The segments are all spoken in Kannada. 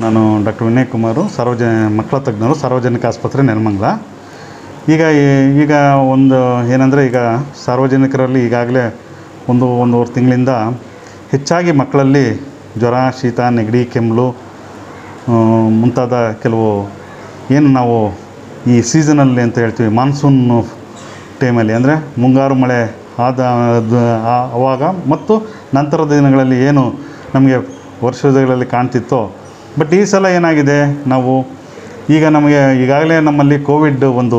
ನಾನು ಡಾಕ್ಟರ್ ವಿನಯ್ ಕುಮಾರು ಸಾರ್ವಜ ಮಕ್ಕಳ ತಜ್ಞರು ಸಾರ್ವಜನಿಕ ಆಸ್ಪತ್ರೆ ನೆಲಮಂಗಲ ಈಗ ಈ- ಈಗ ಒಂದು ಏನಂದರೆ ಈಗ ಸಾರ್ವಜನಿಕರಲ್ಲಿ ಈಗಾಗಲೇ ಒಂದು ಒಂದೂವರೆ ತಿಂಗಳಿಂದ ಹೆಚ್ಚಾಗಿ ಮಕ್ಕಳಲ್ಲಿ ಜ್ವರ ಶೀತ ನೆಗಡಿ ಕೆಮ್ಮಲು ಆ, ಮುಂತಾದ ಕೆಲವು ಏನು ನಾವು ಈ ಸೀಸನಲ್ಲಿ ಅಂತ ಹೇಳ್ತೀವಿ ಮಾನ್ಸೂನ್ ಟೈಮಲ್ಲಿ ಅಂದರೆ ಮುಂಗಾರು ಮಳೆ ಆದ ಅದು- ಆ- ಆವಾಗ ಮತ್ತು ನಂತರದ ದಿನಗಳಲ್ಲಿ ಏನು ನಮಗೆ ವರ್ಷಗಳಲ್ಲಿ ಕಾಣ್ತಿತ್ತೋ ಬಟ್ ಈ ಸಲ ಏನಾಗಿದೆ ನಾವು ಈಗ ನಮಗೆ ಈಗಾಗಲೇ ನಮ್ಮಲ್ಲಿ ಕೋವಿಡ್ ಒಂದು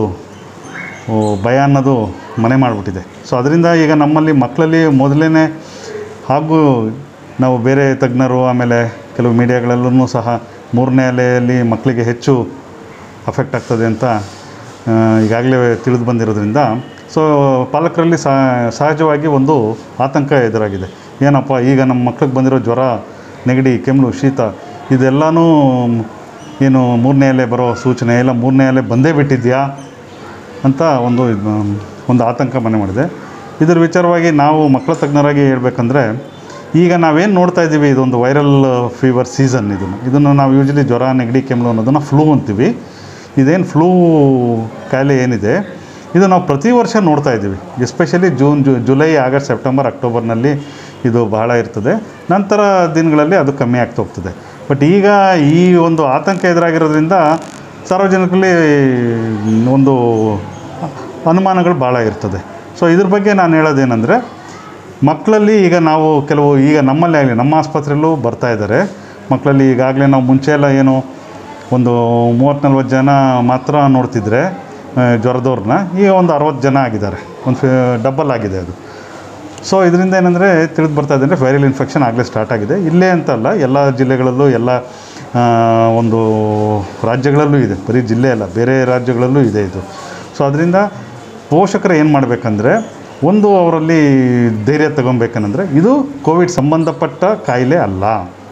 ಓ, ಭಯ ಅನ್ನೋದು ಮನೆ ಮಾಡಿಬಿಟ್ಟಿದೆ ಸೊ ಅದರಿಂದ ಈಗ ನಮ್ಮಲ್ಲಿ ಮಕ್ಕಳಲ್ಲಿ ಮೊದಲೇ ಹಾಗೂ ನಾವು ಬೇರೆ ತಜ್ಞರು ಆಮೇಲೆ ಕೆಲವು ಮೀಡಿಯಾಗಳಲ್ಲೂ ಸಹ ಮೂರನೇ ಅಲೆಯಲ್ಲಿ ಮಕ್ಕಳಿಗೆ ಹೆಚ್ಚು ಅಫೆಕ್ಟ್ ಆಗ್ತದೆ ಅಂತ ಆ, ಈಗಾಗಲೇ ತಿಳಿದು ಬಂದಿರೋದ್ರಿಂದ ಸೊ ಪಾಲಕರಲ್ಲಿ ಸಹಜವಾಗಿ ಒಂದು ಆತಂಕ ಎದುರಾಗಿದೆ ಏನಪ್ಪ ಈಗ ನಮ್ಮ ಮಕ್ಳಿಗೆ ಬಂದಿರೋ ಜ್ವರ ನೆಗಡಿ ಕೆಮ್ಮು ಶೀತ ಇದೆಲ್ಲನೂ ಏನು ಮೂರನೇ ಅಲೆ ಬರೋ ಸೂಚನೆ ಇಲ್ಲ ಮೂರನೇ ಅಲೆ ಬಂದೇ ಬಿಟ್ಟಿದೆಯಾ ಅಂತ ಒಂದು ಇದು ಒಂದು ಆತಂಕ ಮನೆ ಮಾಡಿದೆ ಇದರ ವಿಚಾರವಾಗಿ ನಾವು ಮಕ್ಕಳ ತಜ್ಞರಾಗಿ ಹೇಳ್ಬೇಕಂದ್ರೆ ಈಗ ನಾವೇನು ನೋಡ್ತಾ ಇದ್ದೀವಿ ಇದೊಂದು ವೈರಲ್ ಫೀವರ್ ಸೀಸನ್ ಇದನ್ನು ಇದನ್ನು ನಾವು ಯೂಶಲಿ ಜ್ವರ ನೆಗಡಿ ಕೆಮ್ಮಲು ಅನ್ನೋದನ್ನು ಫ್ಲೂ ಅಂತೀವಿ ಇದೇನು ಫ್ಲೂ ಕಾಯಿಲೆ ಏನಿದೆ ಇದು ನಾವು ಪ್ರತಿ ವರ್ಷ ನೋಡ್ತಾ ಇದ್ದೀವಿ especially June ju July August September ಅಕ್ಟೋಬರ್ನಲ್ಲಿ ಇದು ಬಹಳ ಇರ್ತದೆ ನಂತರ ದಿನಗಳಲ್ಲಿ ಅದು ಕಮ್ಮಿ ಆಗ್ತಾ ಹೋಗ್ತದೆ ಬಟ್ ಈಗ ಈ ಒಂದು ಆತಂಕ ಎದುರಾಗಿರೋದ್ರಿಂದ ಸಾರ್ವಜನಿಕರಲ್ಲಿ ಒಂದು ಅನುಮಾನಗಳು ಭಾಳ ಇರ್ತದೆ ಸೊ ಇದ್ರ ಬಗ್ಗೆ ನಾನು ಹೇಳೋದೇನೆಂದರೆ ಮಕ್ಕಳಲ್ಲಿ ಈಗ ನಾವು ಕೆಲವು ಈಗ ನಮ್ಮಲ್ಲೇ ಆಗಲಿ ನಮ್ಮ ಆಸ್ಪತ್ರೆಯಲ್ಲೂ ಬರ್ತಾ ಇದ್ದಾರೆ ಮಕ್ಕಳಲ್ಲಿ ಈಗಾಗಲೇ ನಾವು ಮುಂಚೆ ಎಲ್ಲ ಏನು ಒಂದು ಮೂವತ್ತು ನಲ್ವತ್ತು ಜನ ಮಾತ್ರ ನೋಡ್ತಿದ್ರೆ ಆ, ಜ್ವರದವ್ರನ್ನ ಈಗ ಒಂದು ಅರವತ್ತು ಜನ ಆಗಿದ್ದಾರೆ ಒಂದು ಫಿ ಡಬಲ್ ಆಗಿದೆ ಅದು ಸೊ ಇದರಿಂದ ಏನಂದರೆ ತಿಳಿದು ಬರ್ತಾ ಇದೆ ಅಂದರೆ ವೈರಲ್ ಇನ್ಫೆಕ್ಷನ್ ಆಗಲೇ ಸ್ಟಾರ್ಟ್ ಆಗಿದೆ ಇಲ್ಲೇ ಅಂತಲ್ಲ ಎಲ್ಲ ಜಿಲ್ಲೆಗಳಲ್ಲೂ ಎಲ್ಲ ಆ, ಒಂದು ರಾಜ್ಯಗಳಲ್ಲೂ ಇದೆ ಬರೀ ಜಿಲ್ಲೆ ಅಲ್ಲ ಬೇರೆ ರಾಜ್ಯಗಳಲ್ಲೂ ಇದೆ ಇದು ಸೊ ಅದರಿಂದ ಪೋಷಕರು ಏನು ಮಾಡಬೇಕಂದ್ರೆ ಒಂದು ಅವರಲ್ಲಿ ಧೈರ್ಯ ತಗೊಬೇಕಂದ್ರೆ ಇದು ಕೋವಿಡ್ ಸಂಬಂಧಪಟ್ಟ ಕಾಯಿಲೆ ಅಲ್ಲ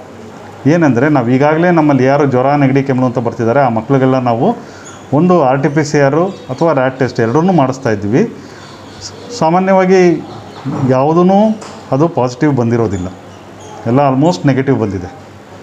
ಏನಂದರೆ ನಾವು ಈಗಾಗಲೇ ನಮ್ಮಲ್ಲಿ ಯಾರು ಜ್ವರ ನೆಗಡಿ ಕೆಮ್ಮು ಅಂತ ಬರ್ತಿದ್ದಾರೆ ಆ ಮಕ್ಕಳಿಗೆಲ್ಲ ನಾವು ಒಂದು ಆರ್ ಟಿ ಪಿ ಸಿ ಆರು ಅಥವಾ ರ್ಯಾಟ್ ಟೆಸ್ಟ್ ಎರಡನ್ನೂ ಮಾಡಿಸ್ತಾ ಇದ್ವಿ ಸ- ಸಾಮಾನ್ಯವಾಗಿ ಯಾವುದೂ ಅದು ಪಾಸಿಟಿವ್ ಬಂದಿರೋದಿಲ್ಲ ಎಲ್ಲ ಆಲ್ಮೋಸ್ಟ್ ನೆಗೆಟಿವ್ ಬಂದಿದೆ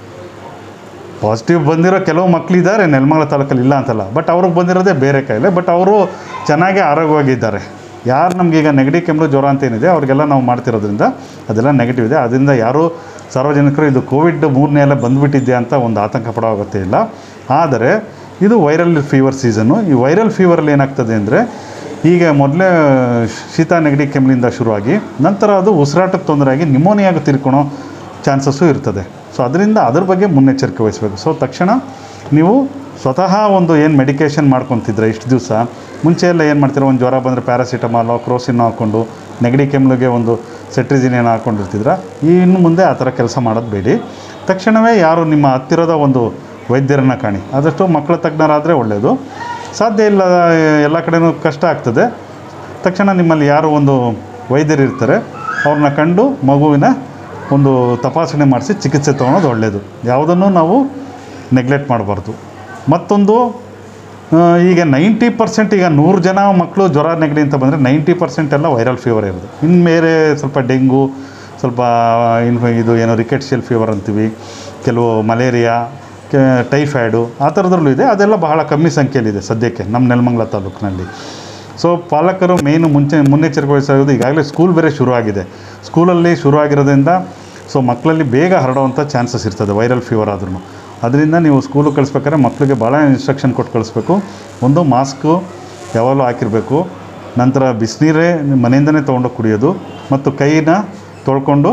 ಪಾಸಿಟಿವ್ ಬಂದಿರೋ ಕೆಲವು ಮಕ್ಕಳಿದ್ದಾರೆ ನೆಲಮಂಗಲ ತಾಲೂಕಲ್ಲಿ ಇಲ್ಲ ಅಂತಲ್ಲ ಬಟ್ ಅವ್ರಿಗೆ ಬಂದಿರೋದೇ ಬೇರೆ ಕಾಯಿಲೆ ಬಟ್ ಅವರು ಚೆನ್ನಾಗಿ ಆರೋಗ್ಯವಾಗಿದ್ದಾರೆ ಯಾರು ನಮಗೀಗ ನೆಗಡಿ ಕೆಮ್ಮು ಜ್ವರ ಅಂತ ಏನಿದೆ ಅವ್ರಿಗೆಲ್ಲ ನಾವು ಮಾಡ್ತಿರೋದ್ರಿಂದ ಅದೆಲ್ಲ ನೆಗೆಟಿವ್ ಇದೆ ಅದರಿಂದ ಯಾರು ಸಾರ್ವಜನಿಕರು ಇದು ಕೋವಿಡ್ ಮೂರನೇ ಎಲ್ಲ ಬಂದುಬಿಟ್ಟಿದೆ ಅಂತ ಒಂದು ಆತಂಕ ಪಡೋ ಅಗತ್ಯ ಇಲ್ಲ ಆದರೆ ಇದು ವೈರಲ್ ಫೀವರ್ ಸೀಸನ್ನು ಈ ವೈರಲ್ ಫೀವರಲ್ಲಿ ಏನಾಗ್ತದೆ ಅಂದರೆ ಈಗ ಮೊದಲೇ ಶೀತ ನೆಗಡಿ ಕೆಮ್ಮಿನಿಂದ ಶುರುವಾಗಿ ನಂತರ ಅದು ಉಸಿರಾಟಕ್ಕೆ ತೊಂದರೆ ಆಗಿ ನಿಮೋನಿಯಾಗಿ ತಿರ್ಕೊಳೋ ಚಾನ್ಸಸ್ಸು ಇರ್ತದೆ ಸೊ ಅದರಿಂದ ಅದ್ರ ಬಗ್ಗೆ ಮುನ್ನೆಚ್ಚರಿಕೆ ವಹಿಸಬೇಕು ಸೊ ತಕ್ಷಣ ನೀವು ಸ್ವತಃ ಒಂದು ಏನು ಮೆಡಿಕೇಷನ್ ಮಾಡ್ಕೊತಿದ್ರೆ ಇಷ್ಟು ದಿವಸ ಮುಂಚೆ ಎಲ್ಲ ಏನು ಮಾಡ್ತೀರ ಒಂದು ಜ್ವರ ಬಂದರೆ ಪ್ಯಾರಾಸಿಟಮಾಲು ಕ್ರೋಸಿನ್ ಹಾಕ್ಕೊಂಡು ನೆಗಡಿ ಕೆಮ್ಮಿಗೆ ಒಂದು ಸೆಟ್ರಿಜಿನೇನು ಹಾಕ್ಕೊಂಡಿರ್ತಿದ್ರ ಈ ಇನ್ನು ಮುಂದೆ ಆ ಥರ ಕೆಲಸ ಮಾಡೋದು ಬೇಡಿ ತಕ್ಷಣವೇ ಯಾರು ನಿಮ್ಮ ಹತ್ತಿರದ ಒಂದು ವೈದ್ಯರನ್ನು ಕಾಣಿ ಆದಷ್ಟು ಮಕ್ಕಳ ತಜ್ಞರಾದರೆ ಒಳ್ಳೆಯದು ಸಾಧ್ಯ ಇಲ್ಲ ಎಲ್ಲ ಕಡೆನೂ ಕಷ್ಟ ಆಗ್ತದೆ ತಕ್ಷಣ ನಿಮ್ಮಲ್ಲಿ ಯಾರು ಒಂದು ವೈದ್ಯರು ಇರ್ತಾರೆ ಅವ್ರನ್ನ ಕಂಡು ಮಗುವಿನ ಒಂದು ತಪಾಸಣೆ ಮಾಡಿಸಿ ಚಿಕಿತ್ಸೆ ತೊಗೊಳೋದು ಒಳ್ಳೆಯದು ಯಾವುದನ್ನು ನಾವು ನೆಗ್ಲೆಕ್ಟ್ ಮಾಡಬಾರ್ದು ಮತ್ತೊಂದು ಆ, ಈಗ ನೈಂಟಿ ಪರ್ಸೆಂಟ್ ಈಗ ನೂರು ಜನ ಮಕ್ಕಳು ಜ್ವರ ನೆಗಡಿ ಅಂತ ಬಂದರೆ ನೈಂಟಿ ಪರ್ಸೆಂಟ್ ಎಲ್ಲ ವೈರಲ್ ಫೀವರ್ ಇರೋದು ಇನ್ನು ಬೇರೆ ಸ್ವಲ್ಪ ಡೆಂಗು ಸ್ವಲ್ಪ ಇನ್ನು ಇದು ಏನೋ ರಿಕೆಟ್ಶಿಯಲ್ ಫೀವರ್ ಅಂತೀವಿ ಕೆಲವು ಮಲೇರಿಯಾ ಕೆ ಟೈಫಾಯ್ಡು ಆ ಥರದ್ರಲ್ಲೂ ಇದೆ ಅದೆಲ್ಲ ಬಹಳ ಕಮ್ಮಿ ಸಂಖ್ಯೆಯಲ್ಲಿದೆ ಸದ್ಯಕ್ಕೆ ನಮ್ಮ ನೆಲಮಂಗಲ ತಾಲೂಕಿನಲ್ಲಿ ಸೊ ಪಾಲಕರು ಮೇಯ್ನು ಮುಂಚೆ ಮುನ್ನೆಚ್ಚರಿಕೆ ವಹಿಸೋದು ಈಗಾಗಲೇ ಸ್ಕೂಲ್ ಬೇರೆ ಶುರುವಾಗಿದೆ ಸ್ಕೂಲಲ್ಲಿ ಶುರುವಾಗಿರೋದ್ರಿಂದ ಸೊ ಮಕ್ಕಳಲ್ಲಿ ಬೇಗ ಹರಡುವಂಥ ಚಾನ್ಸಸ್ ಇರ್ತದೆ ವೈರಲ್ ಫೀವರ್ ಆದ್ರೂ ಅದರಿಂದ ನೀವು ಸ್ಕೂಲಿಗೆ ಕಳಿಸ್ಬೇಕಾದ್ರೆ ಮಕ್ಕಳಿಗೆ ಭಾಳ ಇನ್ಸ್ಟ್ರಕ್ಷನ್ ಕೊಟ್ಟು ಕಳಿಸ್ಬೇಕು ಒಂದು ಮಾಸ್ಕು ಯಾವಾಗಲೂ ಹಾಕಿರಬೇಕು ನಂತರ ಬಿಸಿನೀರೇ ಮನೆಯಿಂದನೇ ತೊಗೊಂಡೋಗಿ ಕುಡಿಯೋದು ಮತ್ತು ಕೈನ ತೊಳ್ಕೊಂಡು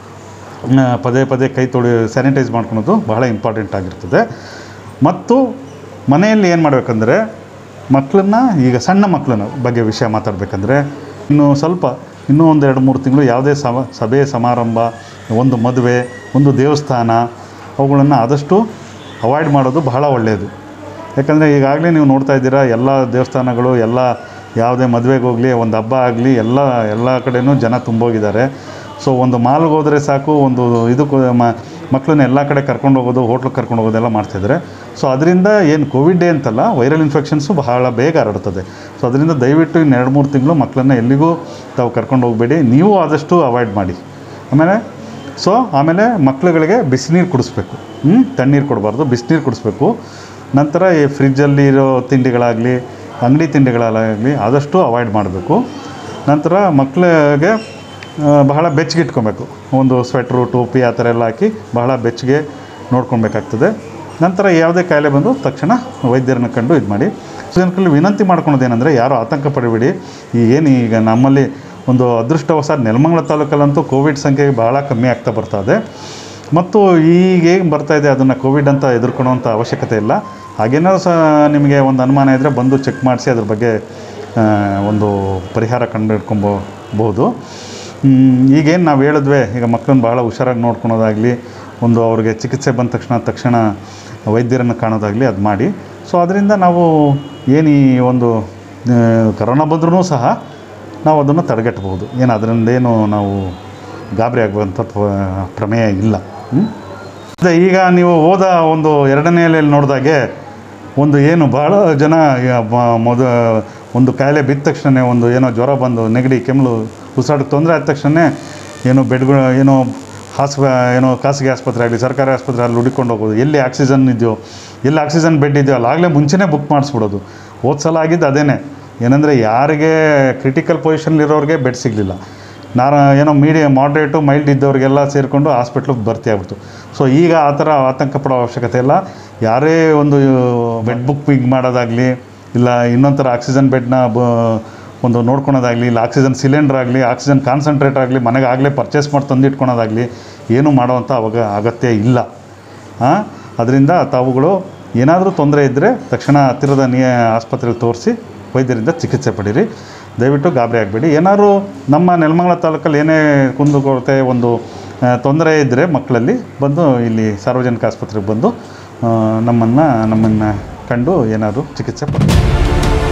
ಆ, ಪದೇ ಪದೇ ಕೈ ತೊಳಿ ಸ್ಯಾನಿಟೈಸ್ ಮಾಡ್ಕೊಳೋದು ಬಹಳ ಇಂಪಾರ್ಟೆಂಟ್ ಆಗಿರ್ತದೆ ಮತ್ತು ಮನೆಯಲ್ಲಿ ಏನು ಮಾಡಬೇಕಂದ್ರೆ ಮಕ್ಕಳನ್ನ ಈಗ ಸಣ್ಣ ಮಕ್ಕಳನ್ನ ಬಗ್ಗೆ ವಿಷಯ ಮಾತಾಡಬೇಕಂದ್ರೆ ಇನ್ನು ಸ್ವಲ್ಪ ಇನ್ನೂ ಒಂದು ಎರಡು ಮೂರು ತಿಂಗಳು ಯಾವುದೇ ಸಮ ಸಭೆ ಸಮಾರಂಭ ಒಂದು ಮದುವೆ ಒಂದು ದೇವಸ್ಥಾನ ಅವುಗಳನ್ನು ಆದಷ್ಟು ಅವಾಯ್ಡ್ ಮಾಡೋದು ಬಹಳ ಒಳ್ಳೆಯದು ಯಾಕಂದರೆ ಈಗಾಗಲೇ ನೀವು ನೋಡ್ತಾ ಇದ್ದೀರಾ ಎಲ್ಲ ದೇವಸ್ಥಾನಗಳು ಎಲ್ಲ ಯಾವುದೇ ಮದುವೆಗೆ ಹೋಗಲಿ ಒಂದು ಹಬ್ಬ ಆಗಲಿ ಎಲ್ಲ ಎಲ್ಲ ಕಡೆನೂ ಜನ ತುಂಬೋಗಿದ್ದಾರೆ ಸೊ ಒಂದು ಮಾಲ್ಗೆ ಹೋದರೆ ಸಾಕು ಒಂದು ಇದಕ್ಕೂ ಮ ಮಕ್ಕಳನ್ನ ಎಲ್ಲ ಕಡೆ ಕರ್ಕೊಂಡು ಹೋಗೋದು ಹೋಟ್ಲಿಗೆ ಕರ್ಕೊಂಡು ಹೋಗೋದೆಲ್ಲ ಮಾಡ್ತಾಯಿದ್ದಾರೆ ಸೊ ಅದರಿಂದ ಏನು ಕೋವಿಡ್ ಅಂತಲ್ಲ ವೈರಲ್ ಇನ್ಫೆಕ್ಷನ್ಸು ಬಹಳ ಬೇಗ ಹರಡ್ತದೆ ಸೊ ಅದರಿಂದ ದಯವಿಟ್ಟು ಇನ್ನು ಎರಡು ಮೂರು ತಿಂಗಳು ಮಕ್ಕಳನ್ನ ಎಲ್ಲಿಗೂ ತಾವು ಕರ್ಕೊಂಡು ಹೋಗಬೇಡಿ ನೀವು ಆದಷ್ಟು ಅವಾಯ್ಡ್ ಮಾಡಿ ಆಮೇಲೆ ಸೊ ಆಮೇಲೆ ಮಕ್ಳುಗಳಿಗೆ ಬಿಸಿನೀರು ಕುಡಿಸ್ಬೇಕು ಹ್ಞೂ ತಣ್ಣೀರು ಕೊಡಬಾರ್ದು ಬಿಸಿನೀರು ಕುಡಿಸ್ಬೇಕು ನಂತರ ಈ ಫ್ರಿಜ್ಜಲ್ಲಿ ಇರೋ ತಿಂಡಿಗಳಾಗಲಿ ಅಂಗಡಿ ತಿಂಡಿಗಳಾಗಲಿ ಆದಷ್ಟು ಅವಾಯ್ಡ್ ಮಾಡಬೇಕು ನಂತರ ಮಕ್ಕಳಿಗೆ ಆ, ಬಹಳ ಬೆಚ್ಚಗೆ ಇಟ್ಕೊಬೇಕು ಒಂದು ಸ್ವೆಟ್ರು ಟೋಪಿ ಆ ಥರ ಎಲ್ಲ ಹಾಕಿ ಬಹಳ ಬೆಚ್ಚಗೆ ನೋಡ್ಕೊಳ್ಬೇಕಾಗ್ತದೆ ನಂತರ ಯಾವುದೇ ಕಾಯಿಲೆ ಬಂದು ತಕ್ಷಣ ವೈದ್ಯರನ್ನ ಕಂಡು ಇದು ಮಾಡಿ ಜನರಲ್ಲಿ ವಿನಂತಿ ಮಾಡ್ಕೊಳೋದೇನೆಂದರೆ ಯಾರು ಆತಂಕ ಪಡಬೇಡಿ ಈ ಏನು ಈಗ ನಮ್ಮಲ್ಲಿ ಒಂದು ಅದೃಷ್ಟವಶ ನೆಲಮಂಗಲ ತಾಲೂಕಲ್ಲಂತೂ ಕೋವಿಡ್ ಸಂಖ್ಯೆ ಭಾಳ ಕಮ್ಮಿ ಆಗ್ತಾ ಬರ್ತಾ ಇದೆ ಮತ್ತು ಈಗ ಹೇಗೆ ಬರ್ತಾ ಇದೆ ಅದನ್ನು ಕೋವಿಡ್ ಅಂತ ಎದುರ್ಕೊಳ್ಳೋವಂಥ ಅವಶ್ಯಕತೆ ಇಲ್ಲ ಹಾಗೇನಾದ್ರು ಸಹ ನಿಮಗೆ ಒಂದು ಅನುಮಾನ ಇದ್ದರೆ ಬಂದು ಚೆಕ್ ಮಾಡಿಸಿ ಅದ್ರ ಬಗ್ಗೆ ಆ, ಒಂದು ಪರಿಹಾರ ಕಂಡು ಹಿಡ್ಕೊಬೋದು ಈಗೇನು ನಾವು ಹೇಳಿದ್ವಿ ಈಗ ಮಕ್ಕಳನ್ನ ಭಾಳ ಹುಷಾರಾಗಿ ನೋಡ್ಕೊಳೋದಾಗಲಿ ಒಂದು ಅವ್ರಿಗೆ ಚಿಕಿತ್ಸೆ ಬಂದ ತಕ್ಷಣ ತಕ್ಷಣ ವೈದ್ಯರನ್ನು ಕಾಣೋದಾಗಲಿ ಅದು ಮಾಡಿ ಸೊ ಅದರಿಂದ ನಾವು ಏನು ಈ ಒಂದು ಆ, ಕರೋನಾ ಬಂದ್ರೂ ಸಹ ನಾವು ಅದನ್ನು ತಡೆಗಟ್ಟಬಹುದು ಏನು ಅದರಿಂದ ಏನು ನಾವು ಗಾಬರಿ ಆಗುವಂಥ ಪ- ಪ್ರಮೇಯ ಇಲ್ಲ ಹ್ಮ್? ಅದೇ ಈಗ ನೀವು ಹೋದ ಒಂದು ಎರಡನೇ ಅಲೆಯಲ್ಲಿ ನೋಡಿದಾಗೆ ಒಂದು ಏನು ಭಾಳ ಜನ ಈಗ ಮ- ಮೊದ ಒಂದು ಕಾಯಿಲೆ ಬಿದ್ದ ತಕ್ಷಣ ಒಂದು ಏನೋ ಜ್ವರ ಬಂದು ನೆಗಡಿ ಕೆಮ್ಮಲು ಉಸಿರಾಟಕ್ಕೆ ತೊಂದರೆ ಆದ ತಕ್ಷಣ ಏನೋ ಬೆಡ್ಗಳು ಏನೋ ಹಾಸ್ ಏನೋ ಖಾಸಗಿ ಆಸ್ಪತ್ರೆ ಆಗಲಿ ಸರ್ಕಾರಿ ಆಸ್ಪತ್ರೆ ಅಲ್ಲಿ ಹುಡುಕೊಂಡು ಹೋಗೋದು ಎಲ್ಲಿ ಆಕ್ಸಿಜನ್ ಇದೆಯೋ ಎಲ್ಲಿ ಆಕ್ಸಿಜನ್ ಬೆಡ್ ಇದೆಯೋ ಅಲ್ಲಾಗಲೇ ಮುಂಚೆನೇ ಬುಕ್ ಮಾಡಿಸ್ಬಿಡೋದು ಹೋದ ಸಲ ಆಗಿದ್ದು ಅದೇನೆ ಏನಂದರೆ ಯಾರಿಗೆ ಕ್ರಿಟಿಕಲ್ ಪೊಸಿಷನ್ಲಿರೋರಿಗೆ ಬೆಡ್ ಸಿಗಲಿಲ್ಲ ನಾರ ಏನೋ ಮೀಡಿಯ ಮಾಡ್ರೇಟು ಮೈಲ್ಡ್ ಇದ್ದವ್ರಿಗೆಲ್ಲ ಸೇರಿಕೊಂಡು ಹಾಸ್ಪಿಟ್ಲಿಗೆ ಭರ್ತಿ ಆಗ್ಬಿಡ್ತು ಸೊ ಈಗ ಆ ಥರ ಆತಂಕ ಪಡೋ ಅವಶ್ಯಕತೆ ಇಲ್ಲ ಯಾರೇ ಒಂದು ಬೆಡ್ ಬುಕ್ಕಿಂಗ್ ಮಾಡೋದಾಗಲಿ ಇಲ್ಲ ಇನ್ನೊಂದು ಥರ ಆಕ್ಸಿಜನ್ ಬೆಡ್ನ ಬ ಒಂದು ನೋಡ್ಕೊಳೋದಾಗಲಿ ಇಲ್ಲ ಆಕ್ಸಿಜನ್ ಸಿಲಿಂಡರ್ ಆಗಲಿ ಆಕ್ಸಿಜನ್ ಕಾನ್ಸಂಟ್ರೇಟ್ ಆಗಲಿ ಮನೆಗೆ ಆಗಲೇ ಪರ್ಚೇಸ್ ಮಾಡಿ ತಂದಿಟ್ಕೊಳೋದಾಗಲಿ ಏನೂ ಮಾಡೋವಂಥ ಅವಾಗ ಅಗತ್ಯ ಇಲ್ಲ ಅದರಿಂದ ತಾವುಗಳು ಏನಾದರೂ ತೊಂದರೆ ಇದ್ದರೆ ತಕ್ಷಣ ಹತ್ತಿರದ ನಿಯ ಆಸ್ಪತ್ರೆಗೆ ತೋರಿಸಿ ವೈದ್ಯರಿಂದ ಚಿಕಿತ್ಸೆ ಪಡೀರಿ ದಯವಿಟ್ಟು ಗಾಬರಿ ಆಗಬೇಡಿ ಏನಾದ್ರು ನಮ್ಮ ನೆಲಮಂಗಲ ತಾಲೂಕಲ್ಲಿ ಏನೇ ಕುಂದುಕೊರತೆ ಒಂದು ಆ, ತೊಂದರೆ ಇದ್ದರೆ ಮಕ್ಕಳಲ್ಲಿ ಬಂದು ಇಲ್ಲಿ ಸಾರ್ವಜನಿಕ ಆಸ್ಪತ್ರೆಗೆ ಬಂದು ನಮ್ಮನ್ನು ನಮ್ಮನ್ನು ಕಂಡು ಏನಾದರೂ ಚಿಕಿತ್ಸೆ ಪಡ್ತಾರೆ